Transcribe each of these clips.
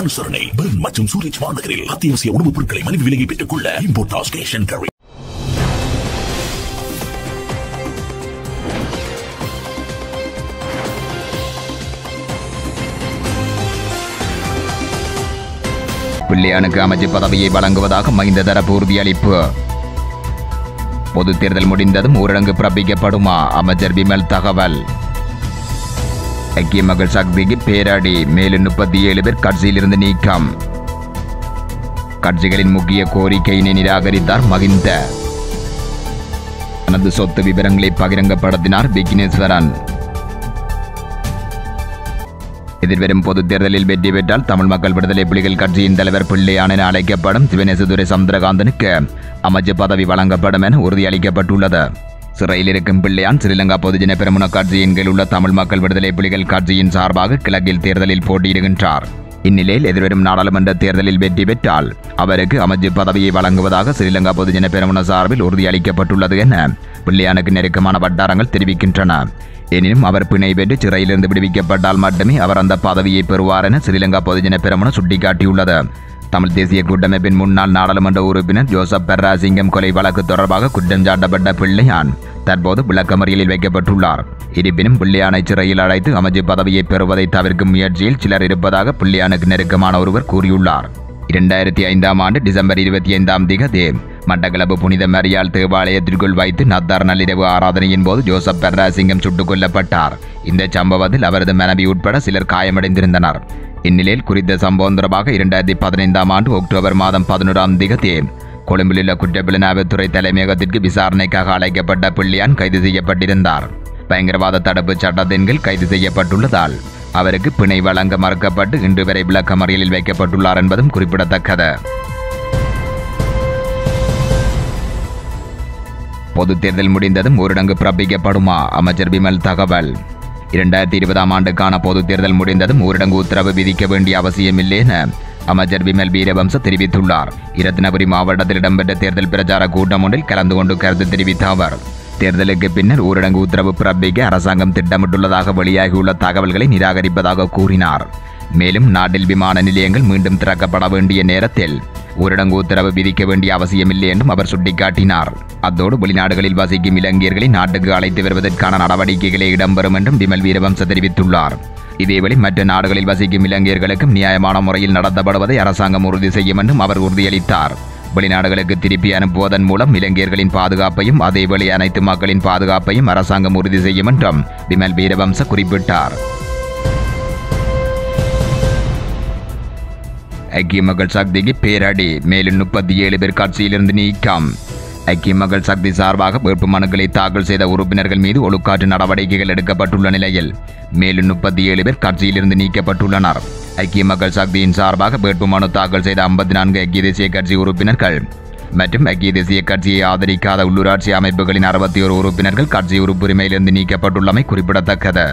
அனுசரணை பெர்ன் மற்றும் சூரிச் மாநகரில் அத்தியாவசிய உணவுப் பொருட்களை மலிவு விலையை பெற்றுக் கொள்ள இம்போர்டாஸ் கேஷ் அண்ட் கேரி பிள்ளையானுக்கு அமைச்சு பதவியை வழங்குவதாக மகிந்த தரப்பு உறுதியளிப்பு பொது தேர்தல் முடிந்ததும் ஊரடங்கு பிறப்பிக்கப்படுமா அமைச்சர் விமல் தகவல் ஐக்கிய மக்கள் சக்திக்கு பேராடி மேலும் முப்பத்தி ஏழு பேர் கட்சியிலிருந்து நீக்கம் கட்சிகளின் முக்கிய கோரிக்கையினை நிராகரித்தார் மகிந்த தனது சொத்து விவரங்களை பகிரங்கப்படுத்தினார் விக்னேஸ்வரன் எதிர்வரும் பொதுத் தேர்தலில் வெற்றி பெற்றால் தமிழ் மக்கள் விடுதலை புலிகள் கட்சியின் தலைவர் பிள்ளையான் என அழைக்கப்படும் சிவனேசதுரை சந்திரகாந்தனுக்கு அமைச்சு பதவி வழங்கப்படும் என உறுதியளிக்கப்பட்டுள்ளது சிறையில் இருக்கும் பிள்ளையான் ஸ்ரீலங்கா பொதுஜன பெருமுன கட்சியின் கீழ் உள்ள தமிழ் மக்கள் விடுதலை புலிகள் கட்சியின் சார்பாக கிழக்கில் தேர்தலில் போட்டியிடுகின்றார் இந்நிலையில் எதிர்வரும் நாடாளுமன்ற தேர்தலில் வெற்றி பெற்றால் அவருக்கு அமைச்சு பதவியை வழங்குவதாக ஸ்ரீலங்கா பொதுஜன பெருமுன சார்பில் உறுதியளிக்கப்பட்டுள்ளது என பிள்ளையானுக்கு நெருக்கமான வட்டாரங்கள் தெரிவிக்கின்றன எனினும் அவர் பிணை பெற்று சிறையிலிருந்து விடுவிக்கப்பட்டால் மட்டுமே அவர் அந்த பதவியை பெறுவார் என ஸ்ரீலங்கா பொதுஜன பெரமுன சுட்டிக்காட்டியுள்ளது தமிழ் தேசிய கூட்டமைப்பின் முன்னாள் நாடாளுமன்ற உறுப்பினர் ஜோசப் பெர்ராசிங்கம் கொலை வழக்கு தொடர்பாக குற்றம் சாட்டப்பட்ட பிள்ளையான் தற்போது விளக்கமறியலில் வைக்கப்பட்டுள்ளார் இருப்பினும் பிள்ளையானை சிறையில் அழைத்து அமைச்சு பதவியை பெறுவதை தவிர்க்கும் முயற்சியில் சிலர் இருப்பதாக பிள்ளையானுக்கு நெருக்கமான ஒருவர் கூறியுள்ளார் இரண்டாயிரத்தி ஐந்தாம் ஆண்டு டிசம்பர் இருபத்தி ஐந்தாம் திகதி மட்டக்களப்பு புனித மரியாள் தேவாலயத்திற்குள் வைத்து நத்தார் நள்ளிரவு ஆராதனையின் போது ஜோசப் பெர்ராசிங்கம் சுட்டுக் கொல்லப்பட்டார் இந்த சம்பவத்தில் அவரது மனைவி உட்பட சிலர் காயமடைந்திருந்தனர் இந்நிலையில் குறித்த சம்பவம் தொடர்பாக இரண்டாயிரத்தி பதினைந்தாம் ஆண்டு அக்டோபர் மாதம் பதினோராம் திகதி கொழும்பில் உள்ள குற்றப்புலனாய்வுத்துறை தலைமையகத்திற்கு விசாரணைக்காக அழைக்கப்பட்ட பிள்ளையான் கைது செய்யப்பட்டிருந்தார் பயங்கரவாத தடுப்பு சட்டத்தின் கீழ் கைது செய்யப்பட்டுள்ளதால் அவருக்கு பிணை வழங்க மறுக்கப்பட்டு இன்று வரை விளக்கமறியலில் வைக்கப்பட்டுள்ளார் என்பதும் குறிப்பிடத்தக்கது பொது தேர்தல் முடிந்ததும் ஊரடங்கு பிறப்பிக்கப்படுமா அமைச்சர் விமல் தகவல் இரண்டாயிரத்தி இருபதாம் ஆண்டுக்கான பொது தேர்தல் முடிந்ததும் ஊரடங்கு உத்தரவு விதிக்க வேண்டிய அவசியமில்லை என அமைச்சர் விமல் வீரவம்ச தெரிவித்துள்ளார் இரத்தினபுரி மாவட்டத்தில் இடம்பெற்ற தேர்தல் பிரச்சார கூட்டம் ஒன்றில் கலந்து கொண்டு கருத்து தெரிவித்த அவர் தேர்தலுக்கு பின்னர் ஊரடங்கு உத்தரவு பிறப்பிக்க அரசாங்கம் திட்டமிட்டுள்ளதாக வெளியாகியுள்ள தகவல்களை நிராகரிப்பதாக கூறினார் மேலும் நாட்டில் விமான நிலையங்கள் மீண்டும் திறக்கப்பட வேண்டிய நேரத்தில் ஊரடங்கு உத்தரவு விதிக்க வேண்டிய அவசியமில்லை என்றும் அவர் சுட்டிக்காட்டினார் அத்தோடு வெளிநாடுகளில் வசிக்கும் இலங்கையர்களை நாட்டுக்கு அழைத்து வருவதற்கான நடவடிக்கைகளே இடம்பெறும் என்றும் விமல் வீரவம்ச தெரிவித்துள்ளார் இதேவேளை மற்ற நாடுகளில் வசிக்கும் இலங்கையர்களுக்கும் நியாயமான முறையில் நடத்தப்படுவதை அரசாங்கம் உறுதி செய்யும் என்றும் அவர் உறுதியளித்தார் வெளிநாடுகளுக்கு திருப்பி அனுப்புவதன் மூலம் இலங்கையர்களின் பாதுகாப்பையும் அதேவேளை அனைத்து மக்களின் பாதுகாப்பையும் அரசாங்கம் உறுதி செய்யும் என்றும் விமல் வீரவம்ச குறிப்பிட்டார் ஐக்கிய மக்கள் சக்திக்கு பேரடி மேலும் முப்பத்தி ஏழு பேர் கட்சியிலிருந்து நீக்கம் ஐக்கிய மக்கள் சக்தி சார்பாக வேட்பு மனுக்களை தாக்கல் செய்த உறுப்பினர்கள் மீது ஒழுக்காற்று நடவடிக்கைகள் எடுக்கப்பட்டுள்ள நிலையில் மேலும் முப்பத்தி ஏழு பேர் கட்சியிலிருந்து நீக்கப்பட்டுள்ளனர் ஐக்கிய மக்கள் சக்தியின் சார்பாக வேட்பு மனு தாக்கல் செய்த ஐம்பத்தி நான்கு ஐக்கிய தேசிய கட்சி உறுப்பினர்கள் மற்றும் ஐக்கிய தேசிய கட்சியை ஆதரிக்காத உள்ளூராட்சி அமைப்புகளின் அறுபத்தி ஒரு உறுப்பினர்கள் கட்சி உறுப்புரிமையிலிருந்து நீக்கப்பட்டுள்ளமை குறிப்பிடத்தக்கது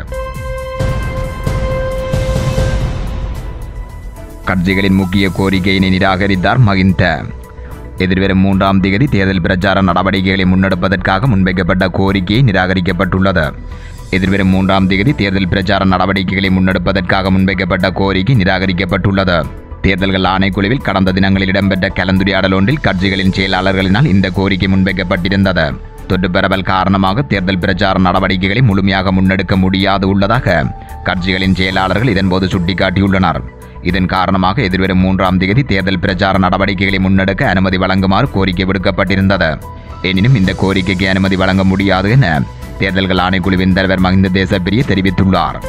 கட்சிகளின் முக்கிய கோரிக்கையினை நிராகரித்தார் மகிந்த எதிர்வரும் மூன்றாம் தேதி தேர்தல் பிரச்சார நடவடிக்கைகளை முன்னெடுப்பதற்காக முன்வைக்கப்பட்ட கோரிக்கை நிராகரிக்கப்பட்டுள்ளது எதிர்வரும் மூன்றாம் தேதி தேர்தல் பிரச்சார நடவடிக்கைகளை முன்னெடுப்பதற்காக முன்வைக்கப்பட்ட கோரிக்கை நிராகரிக்கப்பட்டுள்ளது தேர்தல்கள் ஆணைக்குழுவில் கடந்த தினங்களில் இடம்பெற்ற கலந்துரையாடல் ஒன்றில் கட்சிகளின் செயலாளர்களினால் இந்த கோரிக்கை முன்வைக்கப்பட்டிருந்தது தொற்று பரவல் காரணமாக தேர்தல் பிரச்சார நடவடிக்கைகளை முழுமையாக முன்னெடுக்க முடியாது உள்ளதாக கட்சிகளின் செயலாளர்கள் இதன்போது சுட்டிக்காட்டியுள்ளனர் இதன் காரணமாக எதிர்வரும் மூன்றாம் தேதி தேர்தல் பிரச்சார நடவடிக்கைகளை முன்னெடுக்க அனுமதி வழங்குமாறு கோரிக்கை விடுக்கப்பட்டிருந்தது எனினும் இந்த கோரிக்கைக்கு அனுமதி வழங்க முடியாது என தேர்தல்கள் ஆணைக்குழுவின் தலைவர் மஹிந்த தேசப்பிரிய தெரிவித்துள்ளார்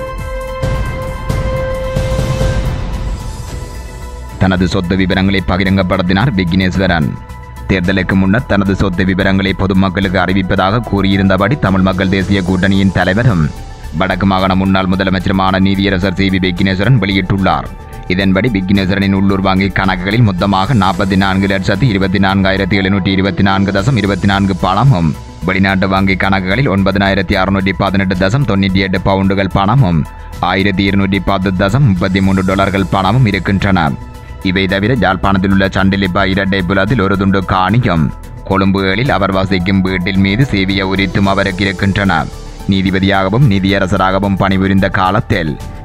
தனது சொத்து விவரங்களை பகிரங்கப்படுத்தினார் விக்னேஸ்வரன் தேர்தலுக்கு முன்னர் தனது சொத்து விவரங்களை பொதுமக்களுக்கு அறிவிப்பதாக கூறியிருந்தபடி தமிழ் மக்கள் தேசிய கூட்டணியின் தலைவரும் வடக்கு மாகாண முன்னாள் முதலமைச்சருமான நீதியரசர் சி வி விக்னேஸ்வரன் வெளியிட்டுள்ளார் இதன்படி விக்னேஸ்வரனின் உள்ளூர் வங்கி கணக்குகளில் மொத்தமாக நாற்பத்தி நான்கு லட்சத்து இருபத்தி நான்காயிரத்தி எழுநூற்றி இருபத்தி நான்கு தசம் இருபத்தி நான்கு பணமும் வெளிநாட்டு வங்கி கணக்குகளில் ஒன்பதினாயிரத்தி அறுநூற்றி பதினெட்டு தசம் தொண்ணூற்றி எட்டு பவுண்டுகள் பணமும் ஆயிரத்தி இருநூற்றி பத்து தசம் முப்பத்தி மூன்று டாலர்கள் பணமும் இருக்கின்றன இவை தவிர யாழ்ப்பாணத்தில் உள்ள சண்டிலிப்பா இரட்டை புலத்தில் ஒரு துண்டு காணியும் கொழும்புகளில் அவர் வசிக்கும் வீட்டில் மீது சேவிய உரித்தும் அவருக்கு இருக்கின்றன நீதிபதியாகவும் நீதியரசராகவும் பணிபுரிந்த காலத்தில்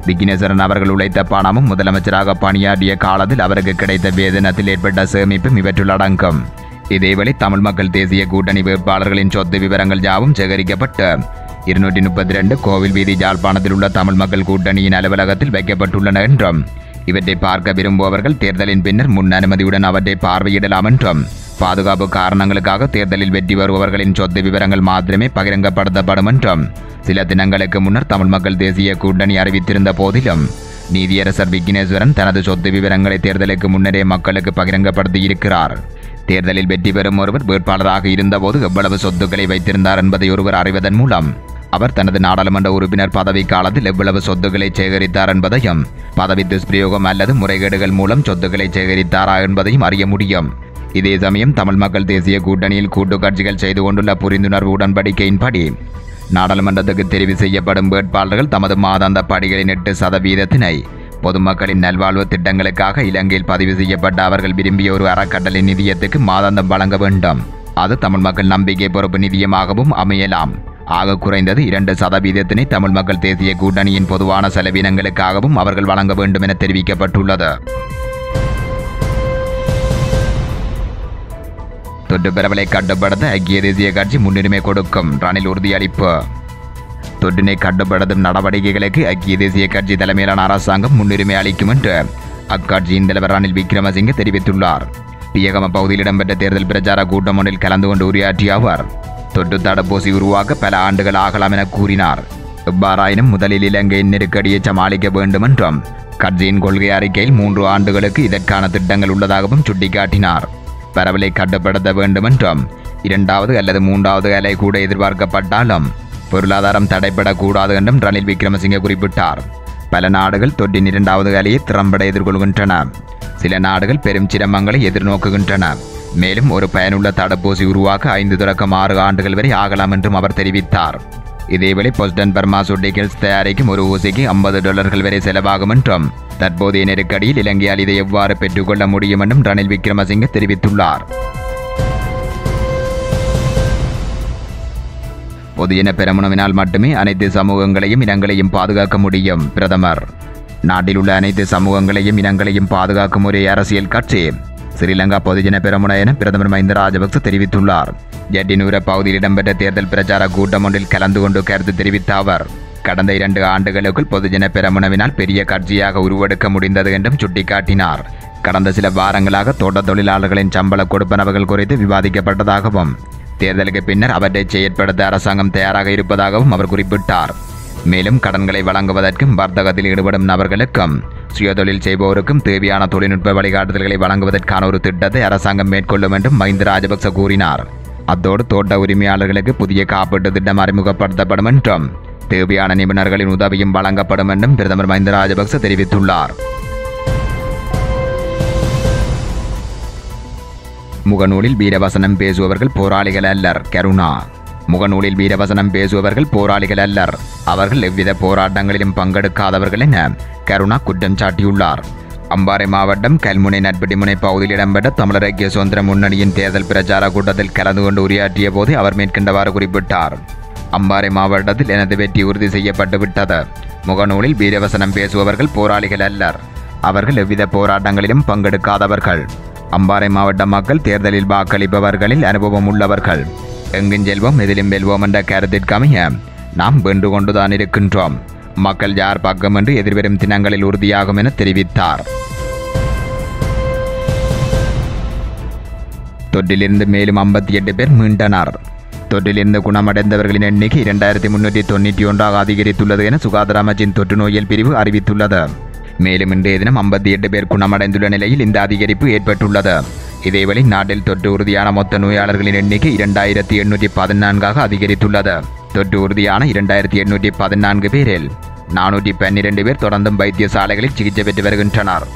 விக்னேஸ்வரன் அவர்கள் உழைத்த பணமும் முதலமைச்சராக பணியாற்றிய காலத்தில் அவருக்கு கிடைத்த வேதனத்தில் ஏற்பட்ட சேமிப்பும் இவற்றுள் அடங்கும் இதேவேளை தமிழ் மக்கள் தேசிய கூட்டணி வேட்பாளர்களின் சொத்து விவரங்கள் யாவும் சேகரிக்கப்பட்டு இருநூற்றி முப்பத்தி ரெண்டு கோவில் வீதி ஜாழ்ப்பாணத்தில் உள்ள தமிழ் மக்கள் கூட்டணியின் அலுவலகத்தில் வைக்கப்பட்டுள்ளன என்றும் இவற்றை பார்க்க விரும்புபவர்கள் தேர்தலின் பின்னர் முன் அனுமதியுடன் அவற்றை பார்வையிடலாம் என்றும் பாதுகாப்பு காரணங்களுக்காக தேர்தலில் வெற்றி வருபவர்களின் சொத்து விவரங்கள் மாத்திரமே பகிரங்கப்படுத்தப்படும் என்றும் சில தினங்களுக்கு முன்னர் தமிழ் மக்கள் தேசிய கூட்டணி அறிவித்திருந்த போதிலும் நீதியரசர் விக்னேஸ்வரன் தனது சொத்து விவரங்களை தேர்தலுக்கு முன்னரே மக்களுக்கு பகிரங்கப்படுத்தி இருக்கிறார் தேர்தலில் வெற்றி பெறும் ஒருவர் வேட்பாளராக இருந்தபோது எவ்வளவு சொத்துக்களை வைத்திருந்தார் என்பதை ஒருவர் அறிவதன் மூலம் அவர் தனது நாடாளுமன்ற உறுப்பினர் பதவி காலத்தில் எவ்வளவு சொத்துக்களை சேகரித்தார் என்பதையும் பதவி துஷ்பிரயோகம் அல்லது முறைகேடுகள் மூலம் சொத்துக்களை சேகரித்தாரா என்பதையும் அறிய முடியும் இதே சமயம் தமிழ் மக்கள் தேசிய கூட்டணியில் கூட்டு கட்சிகள் செய்து கொண்டுள்ள புரிந்துணர்வு உடன்படிக்கையின்படி நாடாளுமன்றத்துக்கு தெரிவு செய்யப்படும் வேட்பாளர்கள் தமது மாதாந்த படிகளின் எட்டு சதவீதத்தினை பொதுமக்களின் நல்வாழ்வு திட்டங்களுக்காக இலங்கையில் பதிவு செய்யப்பட்ட அவர்கள் விரும்பிய ஒரு அறக்கட்டளை நிதியத்துக்கு மாதாந்தம் வழங்க வேண்டும் அது தமிழ் மக்கள் நம்பிக்கை பொறுப்பு நிதியமாகவும் அமையலாம் ஆக குறைந்தது இரண்டு சதவீதத்தினை தமிழ் மக்கள் தேசிய கூட்டணியின் பொதுவான செலவினங்களுக்காகவும் அவர்கள் வழங்க வேண்டும் என தெரிவிக்கப்பட்டுள்ளது தொற்று பரவலை கட்டுப்படுத்த ஐக்கிய தேசிய கட்சி முன்னுரிமை கொடுக்கும் ரணில் உறுதியளிப்பு தொற்றினை கட்டுப்படுத்தும் நடவடிக்கைகளுக்கு ஐக்கிய தேசிய கட்சி தலைமையிலான அரசாங்கம் முன்னுரிமை அளிக்கும் என்று அக்கட்சியின் தலைவர் ரணில் விக்ரமசிங்கே தெரிவித்துள்ளார் பியகம பகுதியில் இடம்பெற்ற தேர்தல் பிரச்சார கூட்டம் ஒன்றில் கலந்து கொண்டு உரையாற்றிய அவர் தொற்று தடுப்பூசி உருவாக்க பல ஆண்டுகள் ஆகலாம் என கூறினார் எவ்வாறாயினும் முதலில் இலங்கையின் நெருக்கடியை சமாளிக்க வேண்டும் என்றும் கட்சியின் கொள்கை அறிக்கையில் மூன்று ஆண்டுகளுக்கு இதற்கான திட்டங்கள் உள்ளதாகவும் சுட்டிக்காட்டினார் பரவலை கட்டுப்படுத்த வேண்டும் என்றும் இரண்டாவது அல்லது மூன்றாவது அலை கூட எதிர்பார்க்கப்பட்டாலும் பொருளாதாரம் தடைபடக்கூடாது என்றும் ரணில் விக்ரமசிங்கே குறிப்பிட்டார் பல நாடுகள் தொற்றின் இரண்டாவது அலையை திறம்பட எதிர்கொள்கின்றன சில நாடுகள் பெரும் சிரமங்களை எதிர்நோக்குகின்றன மேலும் ஒரு பயனுள்ள தடுப்பூசி உருவாக்க ஐந்து தொடக்கம் ஆறு ஆண்டுகள் வரை ஆகலாம் என்றும் அவர் தெரிவித்தார் இதேவேளை பொஸ்டன் பர்மாசூட்டிகல்ஸ் தயாரிக்கும் ஒரு ஊசிக்கு ஐம்பது டாலர்கள் வரை செலவாகும் என்றும் தற்போதைய நெருக்கடியில் இலங்கையால் இதை எவ்வாறு பெற்றுக்கொள்ள முடியும் என்றும் ரணில் விக்ரமசிங்கே தெரிவித்துள்ளார் பொதுஜன பெரமுனவினால் மட்டுமே அனைத்து சமூகங்களையும் இனங்களையும் பாதுகாக்க முடியும் பிரதமர் நாட்டில் உள்ள அனைத்து சமூகங்களையும் இனங்களையும் பாதுகாக்கும் ஒரே அரசியல் கட்சி ஸ்ரீலங்கா பொதுஜன பெரமுன என பிரதமர் மஹிந்த ராஜபக்ச தெரிவித்துள்ளார் ஜட்டினூர பகுதியில் இடம்பெற்ற தேர்தல் பிரச்சார கூட்டம் ஒன்றில் கலந்து கொண்டு கருத்து தெரிவித்த அவர் கடந்த இரண்டு ஆண்டுகளுக்குள் பொதுஜன பெரமுனவினால் பெரிய கட்சியாக உருவெடுக்க முடிந்தது என்றும் சுட்டிக்காட்டினார் கடந்த சில வாரங்களாக தோட்ட தொழிலாளர்களின் சம்பள கொடுப்பனவுகள் குறித்து விவாதிக்கப்பட்டதாகவும் தேர்தலுக்கு பின்னர் அவற்றை செயற்படுத்த அரசாங்கம் தயாராக இருப்பதாகவும் அவர் குறிப்பிட்டார் மேலும் கடன்களை வழங்குவதற்கும் வர்த்தகத்தில் ஈடுபடும் நபர்களுக்கும் சுயதொழில் செய்பவருக்கும் தேவையான தொழில்நுட்ப வழிகாட்டுதல்களை வழங்குவதற்கான ஒரு திட்டத்தை அரசாங்கம் மேற்கொள்ளும் என்றும் மஹிந்த ராஜபக்ச கூறினார் அத்தோடு தோட்ட உரிமையாளர்களுக்கு புதிய காப்பீட்டு திட்டம் அறிமுகப்படுத்தப்படும் என்றும் தேவையான நிபுணர்களின் உதவியும் வழங்கப்படும் என்றும் பிரதமர் மஹிந்த ராஜபக்ச தெரிவித்துள்ளார் முகநூலில் வீரவசனம் பேசுபவர்கள் போராளிகள் அல்லர் கருணா முகநூலில் வீரவசனம் பேசுபவர்கள் போராளிகள் அல்லர் அவர்கள் எவ்வித போராட்டங்களிலும் பங்கெடுக்காதவர்கள் என கருணா குற்றம் சாட்டியுள்ளார் அம்பாறை மாவட்டம் கல்முனை நட்பட்டிமுனை பகுதியில் இடம்பெற்ற தமிழர் ஐக்கிய சுதந்திர முன்னணியின் தேர்தல் பிரச்சார கூட்டத்தில் கலந்து கொண்டு உரையாற்றிய போது அவர் மேற்கண்டவாறு குறிப்பிட்டார் அம்பாறை மாவட்டத்தில் எனது வெற்றி உறுதி செய்யப்பட்டு விட்டது முகநூலில் வீரவசனம் பேசுபவர்கள் போராளிகள் அல்லர் அவர்கள் எவ்வித போராட்டங்களிலும் பங்கெடுக்காதவர்கள் அம்பாறை மாவட்ட மக்கள் தேர்தலில் வாக்களிப்பவர்களில் அனுபவம் உள்ளவர்கள் எங்கும் செல்வோம் எதிலும் வெல்வோம் என்ற கருத்திற்கமைய நாம் வென்று கொண்டுதான் இருக்கின்றோம் மக்கள் யார் பக்கம் என்று எதிர்வரும் தினங்களில் உறுதியாகும் என தெரிவித்தார் தொற்றிலிருந்து மேலும் ஐம்பத்தி எட்டு பேர் மீண்டனர் தொற்றிலிருந்து குணமடைந்தவர்களின் எண்ணிக்கை இரண்டாயிரத்தி முன்னூற்றி தொண்ணூற்றி ஒன்றாக அதிகரித்துள்ளது என சுகாதார அமைச்சின் தொற்று நோயியல் பிரிவு அறிவித்துள்ளது மேலும் இன்றைய தினம் ஐம்பத்தி எட்டு பேர் குணமடைந்துள்ள நிலையில் இந்த அதிகரிப்பு ஏற்பட்டுள்ளது இதேவேளை நாட்டில் தொற்று உறுதியான மொத்த நோயாளர்களின் எண்ணிக்கை இரண்டாயிரத்தி எண்ணூற்றி பதினான்காக அதிகரித்துள்ளது தொற்று உறுதியான இரண்டாயிரத்தி எண்ணூற்றி பதினான்கு பேரில் நானூற்றி பன்னிரண்டு பேர் தொடர்ந்தும் வைத்தியசாலைகளில் சிகிச்சை பெற்று வருகின்றனர்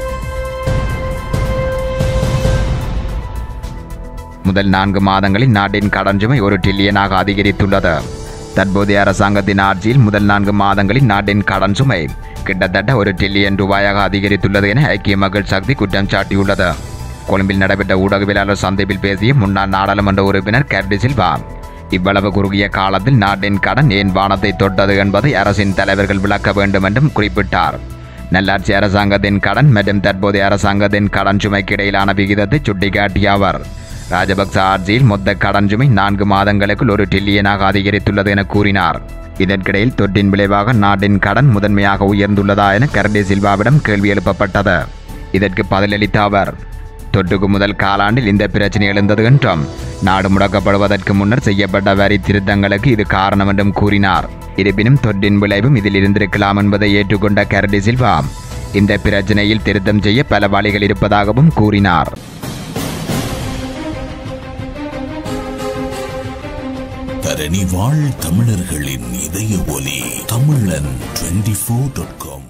முதல் நான்கு மாதங்களில் நாட்டின் கடன் சுமை ஒரு டிரில்லியனாக அதிகரித்துள்ளது தற்போதைய அரசாங்கத்தின் ஆட்சியில் முதல் நான்கு மாதங்களில் நாட்டின் கடன் சுமை கிட்டத்தட்ட ஒரு டிரில்லியன் ரூபாயாக அதிகரித்துள்ளது என ஐக்கிய மக்கள் சக்தி குற்றம் சாட்டியுள்ளது கொழும்பில் நடைபெற்ற ஊடகவியலாளர் சந்திப்பில் பேசிய முன்னாள் நாடாளுமன்ற உறுப்பினர் கர்டி சில்வா இவ்வளவு குறுகிய காலத்தில் நாட்டின் கடன் ஏன் வானத்தை தொட்டது என்பதை அரசின் தலைவர்கள் விளக்க வேண்டும் என்றும் குறிப்பிட்டார் நல்லாட்சி அரசாங்கத்தின் கடன் மற்றும் தற்போதைய அரசாங்கத்தின் கடன் சுமைக்கு இடையிலான விகிதத்தை சுட்டிக்காட்டிய அவர் ராஜபக்ச ஆட்சியில் மொத்த கடன் சுமை நான்கு மாதங்களுக்குள் ஒரு டில்லியனாக அதிகரித்துள்ளது என கூறினார் இதற்கிடையில் தொற்றின் விளைவாக நாட்டின் கடன் முதன்மையாக உயர்ந்துள்ளதா என கரடே சில்வாவிடம் கேள்வி எழுப்பப்பட்டது இதற்கு பதிலளித்த அவர் தொற்றுக்கு முதல் காலாண்டில் இந்த பிரச்சனை எழுந்தது என்றும் நாடு முடக்கப்படுவதற்கு முன்னர் செய்யப்பட்ட வரி திருத்தங்களுக்கு இது காரணம் என்றும் கூறினார் இருப்பினும் தொற்றின் விளைவும் இதில் இருந்திருக்கலாம் என்பதை ஏற்றுக்கொண்ட கரடி சில்வா இந்த பிரச்சனையில் திருத்தம் செய்ய பல வழிகள் இருப்பதாகவும் கூறினார் தரணி வாழ் தமிழர்களின் இதய ஒலி தமிழன் டுவெண்டி ஃபோர் டாட் காம்